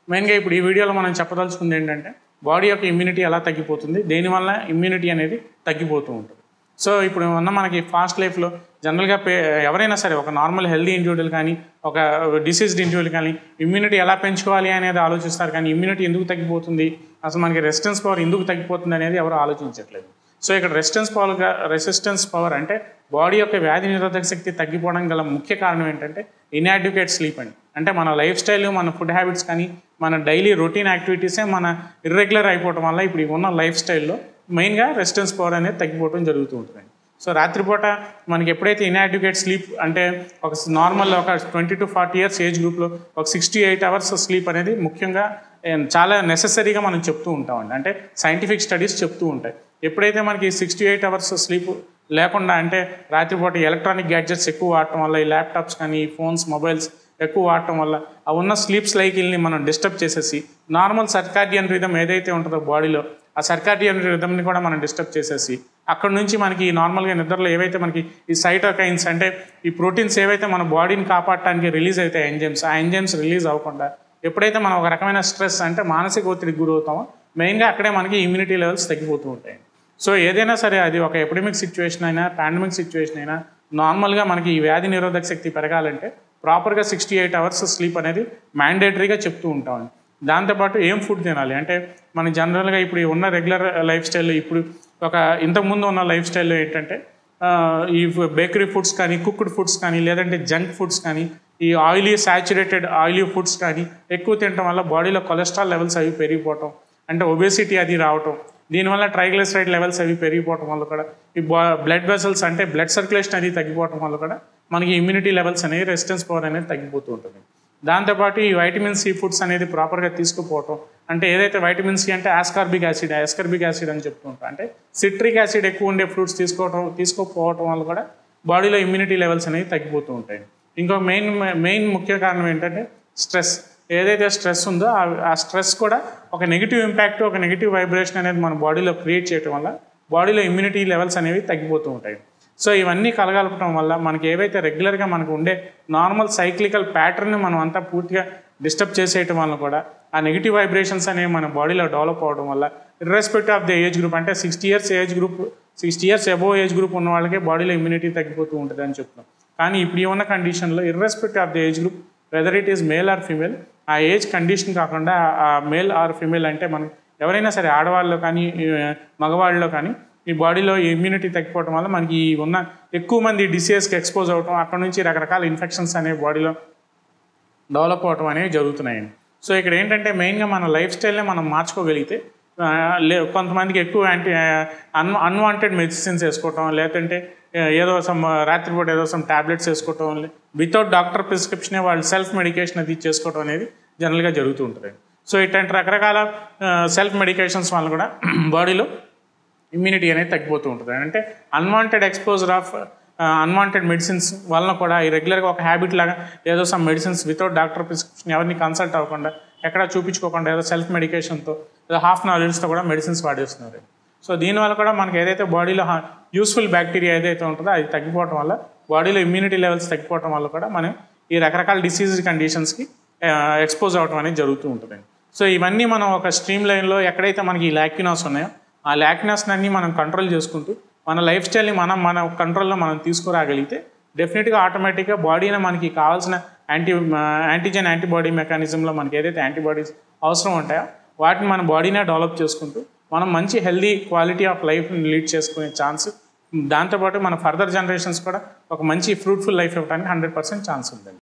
మెయిన్గా ఇప్పుడు ఈ వీడియోలో మనం చెప్పదలుచుకుంది ఏంటంటే బాడీ యొక్క ఇమ్యూనిటీ ఎలా తగ్గిపోతుంది దేనివల్ల ఇమ్యూనిటీ అనేది తగ్గిపోతూ ఉంటుంది సో ఇప్పుడు ఉన్న మనకి ఫాస్ట్ లైఫ్లో జనరల్గా పే ఎవరైనా సరే ఒక నార్మల్ హెల్దీ ఇండివిజువల్ కానీ ఒక డిసీజ్డ్ ఇండివిజువల్ కానీ ఇమ్యూనిటీ ఎలా పెంచుకోవాలి అనేది ఆలోచిస్తారు కానీ ఇమ్యూనిటీ ఎందుకు తగ్గిపోతుంది అసలు మనకి రెసిస్టెన్స్ పవర్ ఎందుకు తగ్గిపోతుంది అనేది ఎవరు ఆలోచించట్లేదు సో ఇక్కడ రెసిస్టెన్స్ పవర్ రెసిస్టెన్స్ పవర్ అంటే బాడీ యొక్క వ్యాధి నిరోధక శక్తి తగ్గిపోవడం గల ముఖ్య కారణం ఏంటంటే ఇన్యాడ్యుకేట్ స్లీప్ అండి అంటే మన లైఫ్ స్టైల్ మన ఫుడ్ హ్యాబిట్స్ కానీ మన డైలీ రొటీన్ యాక్టివిటీసే మన ఇర్రెగ్యులర్ అయిపోవడం వల్ల ఇప్పుడు ఈ ఉన్న లైఫ్ స్టైల్లో మెయిన్గా రెసిస్టెన్స్ పవర్ అనేది తగ్గిపోవడం జరుగుతూ ఉంటుంది సో రాత్రిపూట మనకి ఎప్పుడైతే ఇన్యాడ్యుకేట్ స్లీప్ అంటే ఒక నార్మల్ ఒక twenty two forty years age గ్రూప్లో ఒక సిక్స్టీ ఎయిట్ అవర్స్ స్లీప్ అనేది ముఖ్యంగా ఏం, చాలా నెససరీగా మనం చెప్తూ ఉంటామండి అంటే సైంటిఫిక్ స్టడీస్ చెప్తూ ఉంటాయి ఎప్పుడైతే మనకి సిక్స్టీ ఎయిట్ అవర్స్ స్లీప్ లేకుండా అంటే రాత్రిపూట ఎలక్ట్రానిక్ గ్యాడ్జెట్స్ ఎక్కువ వాడటం వల్ల ఈ ల్యాప్టాప్స్ కానీ ఈ ఫోన్స్ మొబైల్స్ ఎక్కువ వాడటం వల్ల ఆ ఉన్న స్లీప్ సైకిల్ని మనం డిస్టర్బ్ చేసేసి నార్మల్ సర్కార్డియన్ రిథం ఏదైతే ఉంటుందో బాడీలో ఆ సర్కార్డియన్ రిథమ్ని కూడా మనం డిస్టర్బ్ చేసేసి అక్కడ నుంచి మనకి నార్మల్గా నిద్రలో ఏవైతే మనకి ఈ సైటోకైన్స్ అంటే ఈ ప్రోటీన్స్ ఏవైతే మన బాడీని కాపాడటానికి రిలీజ్ అవుతాయి ఎంజైమ్స్ ఆ ఎంజైమ్స్ రిలీజ్ అవ్వకుండా ఎప్పుడైతే మనం ఒక రకమైన స్ట్రెస్ అంటే మానసిక ఒత్తిడికి గురవుతామో మెయిన్గా అక్కడే మనకి ఇమ్యూనిటీ లెవెల్స్ తగ్గిపోతూ ఉంటాయి సో ఏదైనా సరే అది ఒక ఎపిడమిక్ సిచ్యువేషన్ అయినా పాండమిక్ సిచ్యువేషన్ అయినా నార్మల్గా మనకి ఈ వ్యాధి నిరోధక శక్తి పెరగాలంటే ప్రాపర్గా సిక్స్టీ ఎయిట్ అవర్స్ స్లీప్ అనేది మ్యాండేటరీగా చెప్తూ ఉంటామండి దాంతోపాటు ఏం ఫుడ్ తినాలి అంటే మన జనరల్గా ఇప్పుడు ఈ ఉన్న రెగ్యులర్ లైఫ్ స్టైల్లో ఇప్పుడు ఒక ఇంతకుముందు ఉన్న లైఫ్ స్టైల్లో ఏంటంటే ఆ, ఈ బేకరీ ఫుడ్స్ కానీ కుక్డ్ ఫుడ్స్ కానీ లేదంటే జంక్ ఫుడ్స్ కానీ ఈ ఆయిలీ సాచురేటెడ్ ఆయిలీ ఫుడ్స్ కానీ ఎక్కువ తినడం వల్ల బాడీలో కొలెస్ట్రాల్ లెవెల్స్ అవి పెరిగిపోవటం అంటే ఒబేసిటీ అది రావటం దీనివల్ల ట్రైగ్లిసరైడ్ లెవెల్స్ అవి పెరిగిపోవటం వల్ల కూడా ఈ బ్లడ్ వెసల్స్ అంటే బ్లడ్ సర్క్యులేషన్ అది తగ్గిపోవటం వల్ల కూడా మనకి ఇమ్యూనిటీ లెవెల్స్ అనేవి రెసిస్టెన్స్ పవర్ అనేది తగ్గిపోతూ ఉంటుంది దాంతోపాటు ఈ వైటమిన్ సి ఫుడ్స్ అనేది ప్రాపర్గా తీసుకుపోవటం అంటే ఏదైతే వైటమిన్ సి అంటే ఆస్కార్బిక్ యాసిడ్ ఆస్కార్బిక్ యాసిడ్ అని చెప్తూ ఉంటాం అంటే సిట్రిక్ యాసిడ్ ఎక్కువ ఉండే ఫ్రూట్స్ తీసుకోవటం తీసుకోకపోవటం వల్ల కూడా బాడీలో ఇమ్యూనిటీ లెవెల్స్ అనేవి తగ్గిపోతూ ఉంటాయి ఇంకో మెయిన్ మెయిన్ ముఖ్య కారణం ఏంటంటే స్ట్రెస్ ఏదైతే స్ట్రెస్ ఉందో ఆ- ఆ స్ట్రెస్ కూడా ఒక నెగిటివ్ ఇంపాక్ట్ ఒక నెగిటివ్ వైబ్రేషన్ అనేది మన బాడీలో క్రియేట్ చేయడం వల్ల బాడీలో ఇమ్యూనిటీ లెవెల్స్ అనేవి తగ్గిపోతూ ఉంటాయి సో ఇవన్నీ కలగలపడం వల్ల మనకి ఏవైతే రెగ్యులర్గా మనకు ఉండే నార్మల్ సైక్లికల్ ప్యాటర్న్ మనం అంతా పూర్తిగా డిస్టర్బ్ చేసేయటం వల్ల కూడా ఆ నెగిటివ్ వైబ్రేషన్స్ అనేవి మన బాడీలో డెవలప్ అవడం వల్ల irrespective of the age group అంటే sixty years age group sixty years above age group ఉన్న వాళ్ళకే బాడీలో ఇమ్యూనిటీ తగ్గిపోతూ ఉంటుంది అని చెప్తున్నాం కానీ ఇప్పుడు ఈ ఉన్న కండిషన్లో irrespective of the age group whether it is male or female ఆ ఏజ్ కండిషన్ కాకుండా ఆ మేల్ ఆర్ ఫీమేల్ అంటే మనం ఎవరైనా సరే ఆడవాళ్ళలో కానీ ఈ మగవాళ్ళలో కానీ ఈ బాడీలో ఇమ్యూనిటీ తగ్గిపోవడం వల్ల మనకి ఈ ఉన్న ఎక్కువ మంది డిసీజెస్కి ఎక్స్పోజ్ అవటం అక్కడ నుంచి రకరకాల ఇన్ఫెక్షన్స్ అనేవి బాడీలో డెవలప్ అవటం అనేవి జరుగుతున్నాయండి సో ఇక్కడ ఏంటంటే మెయిన్గా మన లైఫ్ స్టైల్నే మనం మార్చుకోగలిగితే ఆ, లే కొంతమందికి ఎక్కువ యాంటీ అన్ అన్వాంటెడ్ మెడిసిన్స్ వేసుకోవటం లేదంటే ఆ, ఏదో సమ్ రాత్రిపూట ఏదో సమ్ టాబ్లెట్స్ వేసుకోవటం వితౌట్ డాక్టర్ ప్రిస్క్రిప్షనే వాళ్ళు సెల్ఫ్ మెడికేషన్ అది చేసుకోవడం అనేది జనరల్గా జరుగుతూ ఉంటుంది సో ఇట్లాంటి రకరకాల సెల్ఫ్ మెడికేషన్స్ వల్ల కూడా బాడీలో ఇమ్యూనిటీ అనేది తగ్గిపోతూ ఉంటుంది అంటే unwanted exposure of unwanted medicines వలన కూడా ఈ రెగ్యులర్గా ఒక హ్యాబిట్ లాగా ఏదో some medicines without doctor prescription ఎవరిని కన్సల్ట్ అవ్వకుండా ఎక్కడ చూపించుకోకుండా ఏదో సెల్ఫ్ మెడికేషన్తో ఏదో హాఫ్ నాలెడ్జ్తో కూడా మెడిసిన్స్ వాడేస్తున్నారు సో దీనివల్ల కూడా మనకి ఏదైతే బాడీలో యూస్ఫుల్ బ్యాక్టీరియా ఏదైతే ఉంటుందో అది తగ్గిపోవడం వల్ల బాడీలో ఇమ్యూనిటీ లెవెల్స్ తగ్గిపోవడం వల్ల కూడా మనం ఈ రకరకాల డిసీజ్ కండిషన్స్కి ఎక్స్పోజ్ అవ్వడం అనేది జరుగుతూ ఉంటుంది సో ఇవన్నీ మనం ఒక స్ట్రీమ్ లైన్లో ఎక్కడైతే మనకి ఈ లాక్యునాస్ ఉన్నాయో ఆ లాక్యునాస్ని అన్ని మనం కంట్రోల్ చేసుకుంటూ మన లైఫ్ స్టైల్ని మనం మన కంట్రోల్లో మనం తీసుకురాగలిగితే డెఫినెట్గా ఆటోమేటిక్గా బాడీని మనకి కావాల్సిన యాంటీ యాంటీజెన్ యాంటీబాడీ మెకానిజంలో మనకి ఏదైతే యాంటీబాడీస్ అవసరం ఉంటాయో వాటిని మన బాడీనే డెవలప్ చేసుకుంటూ మనం మంచి హెల్దీ క్వాలిటీ ఆఫ్ లైఫ్ని లీడ్ చేసుకునే ఛాన్స్ దాంతోపాటు మన ఫర్దర్ జనరేషన్స్ కూడా ఒక మంచి ఫ్రూట్ఫుల్ లైఫ్ ఇవ్వడానికి హండ్రెడ్ పర్సెంట్ ఛాన్స్ ఉందండి